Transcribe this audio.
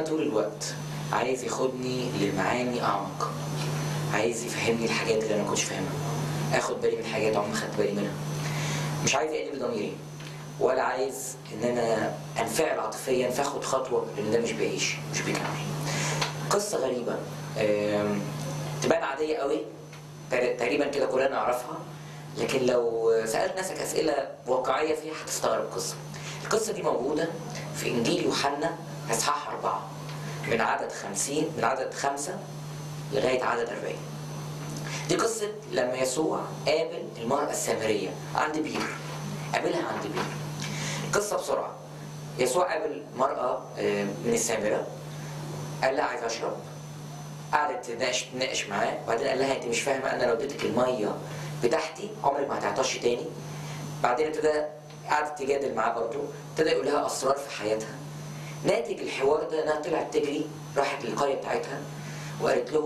طول الوقت عايز ياخدني لمعاني اعمق عايز يفهمني الحاجات اللي انا ما كنتش فاهمها اخد بالي من حاجات عمري ما خدت بالي منها مش عايز يقلب ضميري ولا عايز ان انا انفعل عاطفيا فاخد خطوه لان ده مش بيعيش مش بيكمل قصه غريبه آم، تبان عاديه قوي تق- تقريبا كده كلنا نعرفها لكن لو سالت نفسك اسئله واقعيه فيها هتستغرب القصه القصه دي موجوده في انجيل يوحنا اصحاح اربعه من عدد خمسين من عدد خمسه لغايه عدد 40 دي قصه لما يسوع قابل المراه السامريه عند بير قابلها عند بير قصه بسرعه يسوع قابل مرأة آه، من السامرة قال لها عايز أشرب قعدت تناقش تناقش معاه وبعدين قال لها أنت مش فاهمة أنا لو اديتك المية بتاعتي عمرك ما هتعطشي تاني بعدين ابتدى قعدت تجادل معاه برضه ابتدى يقول لها أسرار في حياتها ناتج الحوار ده إنها طلعت تجري راحت للقرية بتاعتها وقالت لهم